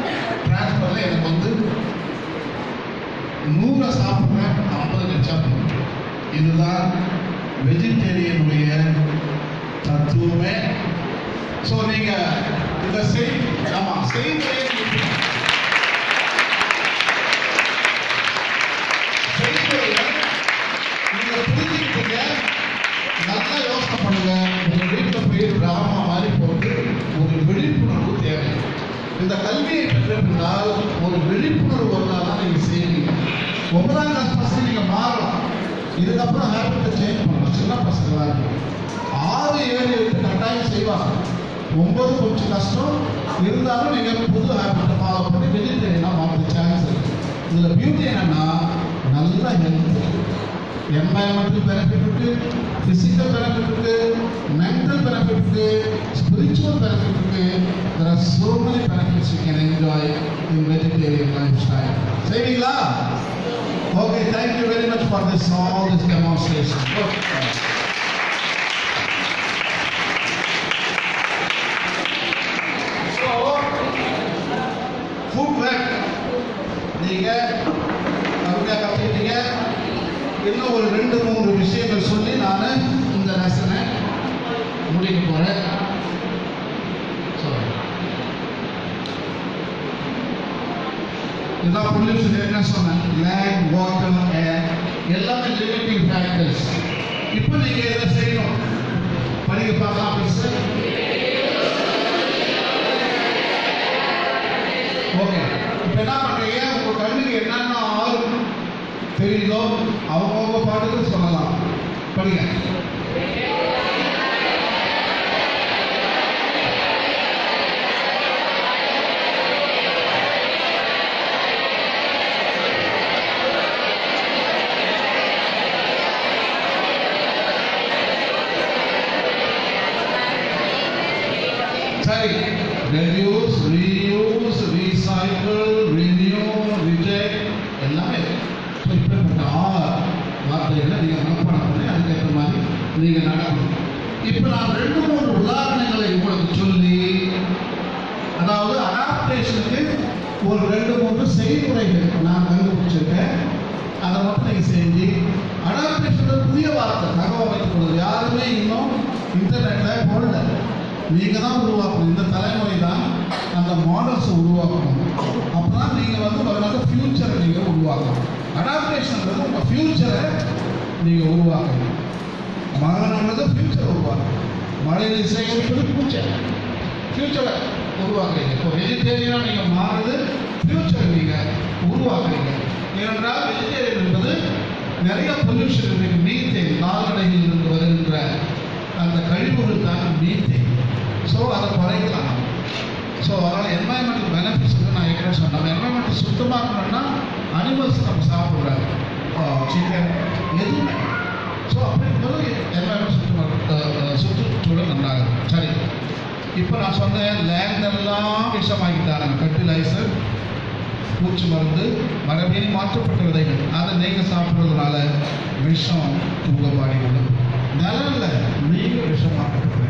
டிரான்ஸ்ஃபரில் எனக்கு வந்து நூறை சாப்பிட்றேன் ஐம்பது மிச்சா போகும் இதுதான் வெஜிடேரியனுடைய தத்துவமே ஸோ நீங்க இந்த செய் ஆமா செய்முறையை நீங்க- செய்முறையை நீங்க புரிஞ்சுக்கிட்டீங்க நல்லா யோசனை பண்ணுங்க உங்க வீட்டில் போய் டிராமா மாதிரி போட்டு ஒரு விழிப்புணர்வு தேவை இந்த கல்வியை பெற்ற பின்னால் ஒரு விழிப்புணர்வு வந்தால் தான் நீங்க செய்வீங்க ஒன்பதாம் கிளாஸ் பசங்க நீங்க மாறலாம் இதுக்கப்புறம் ஹேபிட்டை சேஞ்ச் பண்ணலாம் சின்ன பசங்களா இருக்கும் ஆறு ஏழு எட்டு கட்டாயம் செய்வாங்க ஒன்பது கொஞ்சம் கஷ்டம் இருந்தாலும் நீங்க புது ஹேபிட்டை ஃபாலோ பண்ணி வெஜிடேரியனாக மாற்ற சான்ஸ் இருக்கு இதுல பியூட்டி என்னன்னா நல்ல ஹெல்த் என்வாயன்மெண்டல் பெனிஃபிட் இருக்கு பிசிக்கல் பெனிஃபிட் இருக்கு மென்டல் பெனிஃபிட் இருக்கு ஸ்பிரிச்சுவல் பெனிஃபிட் இருக்கு there are so many benefits you can enjoy in vegetarian lifestyle செய்வீங்களா okay thank you very much for this all this demonstration okay. so food web நீங்க அருமையா கத்துக்கிட்டீங்க இன்னும் ஒரு ரெண்டு மூணு விஷயங்கள் சொல்லி நான் இந்த லெசனை முடிக்க போறேன் Sorry. இதான் பொல்யூஷன் என்ன சொன்னேன் லேண்ட் வாட்டர் ஏர் எல்லாமே லிமிட்டிங் ஃபேக்டர்ஸ் இப்போ நீங்க இதை செய்யணும் படிக்க பார்க்கலாம் மிஸ் ஓகே இப்போ என்ன பண்றீங்க உங்க கண்ணுக்கு என்னென்ன ஆறு தெரியுதோ அவங்கவுங்க பாட்டுக்கு சொல்லலாம் படிங்க சரி reduce reuse recycle renew reject எல்லாமே இருக்கு. ஸோ இப்படிப்பட்ட ஆறு வார்த்தைகளை நீங்கள் மனப்பாடம் பண்ணி அதுக்கேற்ற மாதிரி நீங்கள் நடக்கணும் இப்போ நான் ரெண்டு மூணு உதாரணங்களை உங்களுக்கு சொல்லி அதாவது அடாப்டேஷனுக்கு ஒரு ரெண்டு மூணு செய்முறைகள் நான் கண்டுபிடிச்சிருக்கேன் அதை மட்டும் நீங்கள் செஞ்சு அடாப்டேஷன் புதிய வார்த்தை தகவமைக்கப்படுது யாருமே இன்னும் இன்டர்நெட்டில் போடல நீங்கள் தான் உருவாக்கணும் இந்த தலைமுறை தான் அந்த மாடல்ஸை உருவாக்கணும் அப்போ தான் நீங்கள் வந்து ஒரு ஃப்யூச்சரை நீங்கள் உருவாக்கணும் அடாப்டேஷன்ன்றது உங்கள் ஃப்யூச்சரை நீங்கள் உருவாக்கணும் மரணம்ன்றது ஃப்யூச்சரை உருவாக்கணும் மழை சேகரிப்பது ஃப்யூச்சர் ஃப்யூச்சரை உருவாக்குறீங்க இப்போ வெஜிடேரியனாக நீங்கள் மாறுறது ஃப்யூச்சரை நீங்கள் உருவாக்குறீங்க ஏனென்றால் வெஜிடேரியன் என்பது நிறைய பொல்யூஷன் இருக்கு மீத்தேன் கால்நடைகளில் இருந்து வருகின்ற அந்த கழிவுகள் தான் மீத்தேன் ஸோ அதை குறைக்கலாம் ஸோ அதனால் என்வாயன்மெண்டல் பெனிஃபிட்ஸ் நான் ஏற்கனவே சொன்னேன் நம்ம என்வாயன்மெண்ட் சுத்தமாக்கணும்னா அனிமல்ஸ் நம்ம சாப்பிட்றாங்க சிக்கன் எதுவுமே ஸோ அப்படிங்கும்போது என்வாயன்மெண்ட் சுத்தமாக சுற்றுச்சூழல் நன்றாக சரி இப்போ நான் சொன்னேன் லேண்ட் எல்லாம் விஷமாக்கிட்டாங்க ஃபெர்டிலைசர் பூச்சி மருந்து மரபணி மாற்றப்பட்ட விதைகள் அதை நீங்கள் சாப்பிட்றதுனால விஷம் உங்கள் பாடி விடும் நிழல்ல நீங்கள் விஷமாக்கப்பட்ட